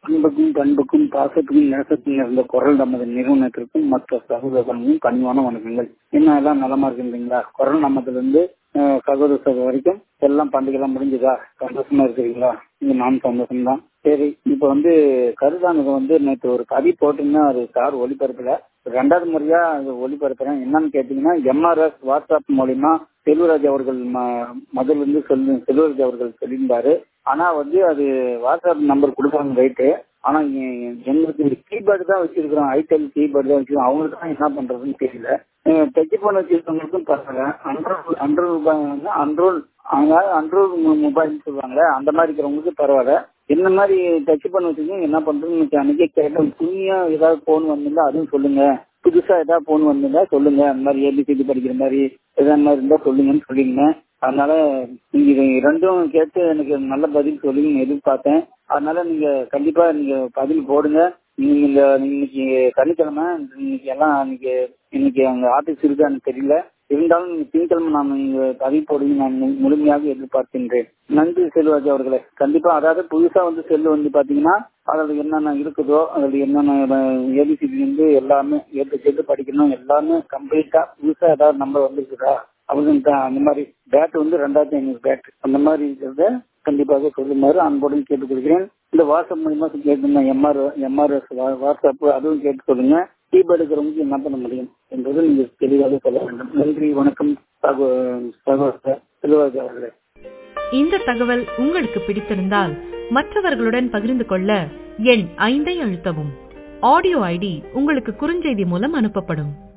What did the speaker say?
அன்புக்கும் பண்புக்கும் பாசத்துக்கும் நேசத்துக்கும் இருந்த குரல் நமது நிறுவனத்திற்கும் மற்ற சகோதரர்களுக்கும் கனிவான வணக்கங்கள் என்ன எல்லாம் நலமா இருக்கின்றீங்களா குரல் நமதிலிருந்து சகோதர சகோதர வரைக்கும் எல்லாம் பண்டிகை எல்லாம் முடிஞ்சுதா சந்தோஷமா இருக்கிறீங்களா இங்க நான் சந்தோஷம் தான் சரி இப்ப வந்து கருதானுக்கு வந்து நேற்று ஒரு கவி போட்டிருந்தா அது சார் ஒளிபரப்புல ரெண்டாவது முறையா அது ஒளிபரப்புறேன் என்னன்னு கேட்டீங்கன்னா எம்ஆர்எஸ் வாட்ஸ்அப் மூலியமா செல்வராஜ் அவர்கள் முதல்ல இருந்து சொல்லு செல்வராஜ் அவர்கள் சொல்லியிருந்தாரு ஆனா வந்து அது வாட்ஸ்அப் நம்பர் கொடுக்குறாங்க ரைட்டு ஆனா எங்களுக்கு கீபேர்டு தான் வச்சிருக்கிறோம் ஐடெல் கீபேர்டு தான் வச்சிருக்கோம் அவங்களுக்கு தான் என்ன பண்றதுன்னு தெரியல டச் போன் வச்சிருக்கவங்களுக்கும் பரவாயில்ல அண்ட்ரோல் அண்ட்ரோல் ரூபாய் வந்து அண்ட்ரோல் அவங்க அண்ட்ரோல் மொபைல் சொல்லுவாங்க அந்த மாதிரி இருக்கிறவங்களுக்கு பரவாயில்ல என்ன மாதிரி டச் பண்ண வச்சிருக்கீங்க என்ன பண்றதுன்னு அன்னைக்கே கேட்டேன் புண்ணியா ஏதாவது போன் வந்திருந்தா அதுவும் சொல்லுங்க புதுசா ஏதாவது போன் வந்திருந்தா சொல்லுங்க அந்த மாதிரி ஏபிசிடி படிக்கிற மாதிரி எதாவது மாதிரி இருந்தா சொல்லுங்கன்னு சொல்லியிருந்தேன் அதனால நீங்க இது ரெண்டும் கேட்டு எனக்கு நல்ல பதில் சொல்லுங்க எதிர்பார்த்தேன் அதனால நீங்க கண்டிப்பா நீங்க பதில் போடுங்க நீங்க இந்த இன்னைக்கு சனிக்கிழமை இன்னைக்கு எல்லாம் இன்னைக்கு இன்னைக்கு அங்க ஆபீஸ் இருக்கான்னு தெரியல இருந்தாலும் நீங்க திங்கக்கிழமை நான் நீங்க பதிவு போடுங்க நான் முழுமையாக எதிர்பார்க்கின்றேன் நன்றி செல்வராஜ் அவர்களே கண்டிப்பா அதாவது புதுசா வந்து செல்லு வந்து பாத்தீங்கன்னா அதுல என்னென்ன இருக்குதோ அதுல என்னென்ன ஏபிசிடி இருந்து எல்லாமே ஏற்று சேர்த்து படிக்கணும் எல்லாமே கம்ப்ளீட்டா புதுசா ஏதாவது நம்பர் வந்துருக்குதா அவங்க அந்த மாதிரி பேட் வந்து ரெண்டாயிரத்தி ஐநூறு பேட் அந்த மாதிரி இருக்கிறத கண்டிப்பாக சொல்லுமாறு அன்புடன் கேட்டுக்கொள்கிறேன் இந்த வாட்ஸ்அப் மூலியமா கேட்டுருந்தேன் எம்ஆர் எம்ஆர்எஸ் வாட்ஸ்அப் அதுவும் கேட்டு சொல்லுங்க கீபேர்டு இருக்கிறவங்களுக்கு என்ன பண்ண முடியும் என்பது நீங்க தெளிவாக சொல்ல வேண்டும் நன்றி வணக்கம் சகோதரர் செல்வராஜ் அவர்களே இந்த தகவல் உங்களுக்கு பிடித்திருந்தால் மற்றவர்களுடன் பகிர்ந்து கொள்ள எண் ஐந்தை அழுத்தவும் ஆடியோ ஐடி உங்களுக்கு குறுஞ்செய்தி மூலம் அனுப்பப்படும்